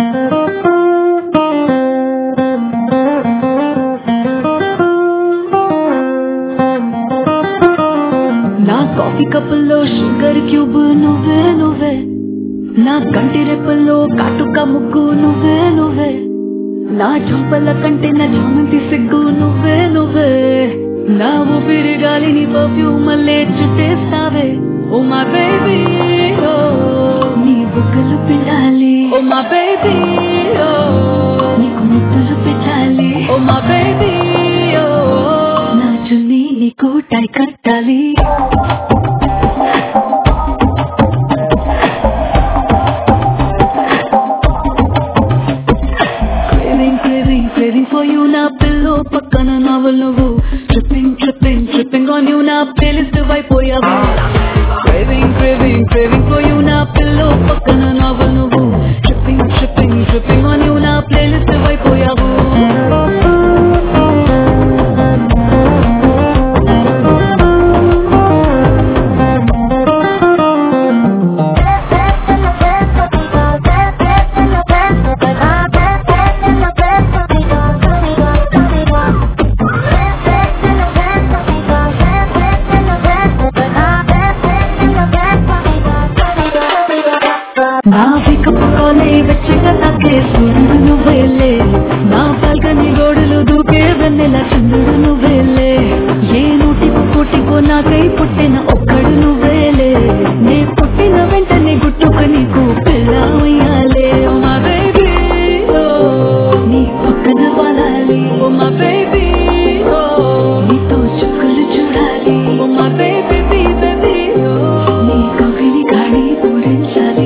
నా coffee కప్పుల్లో sugar cube నువ్వే నువ్వే నా కంటి రెప్పల్లో కాటుక ముగ్గు నువ్వే నువ్వే నా చంపల కంటే నా చామంతి సిగ్గు నువ్వే నువ్వే నా ఊపిరి గాలిని పర్ఫ్యూమ్ మళ్ళీ చుట్టేస్తావే ఓ మా బేబీ ఓ నీ బుగ్గలు పిండాలి ఓ మా బేబీ ఓ నీకు ముద్దులు పెట్టాలి ఓ మా బేబీ ఓ నా చున్నీ నీకు టై కట్టాలి Craving, craving, craving for you నా పిల్లో పక్కన నవ్వులు నువ్వు tripping tripping tripping on you నా ప్లేలిస్ట్ అయిపోయావు Craving, craving, craving for you నా పిల్లో పక్కన నవ్వులు నువ్వు tripping tripping tripping on you నా ప్లేలిస్ట్ అయిపోయావు నా పికప్ కాలే వెచ్చగా తాకే సూర్యుడు నువ్వేలే నా పల్గని గోడలు దూకే వెన్నెల చంద్రుడు నువ్వేలే ఏ నూటికి కోటికో నాకై పుట్టిన ఒక్కడు నువ్వేలే నే పుట్టిన వెంటనే గుట్టుకు నీకు పిల్లయ్యాలే ఓ మా బేబీ నీ పక్కన వాలాలి ఓ మా బేబీ నీతో చుక్కలు చూడాలి ఓ మా బేబీ బేబీ నీ కవిని గాడి పూరించాలి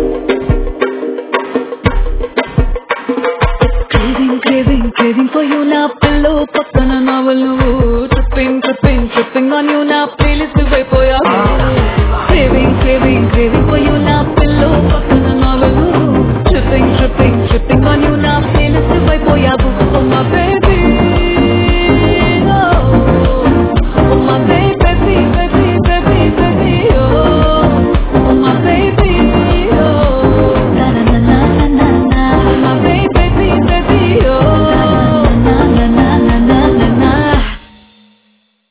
craving craving craving for you నా పిల్లో పక్కన నవలు tripping tripping tripping on you నా ప్లేలిస్ట్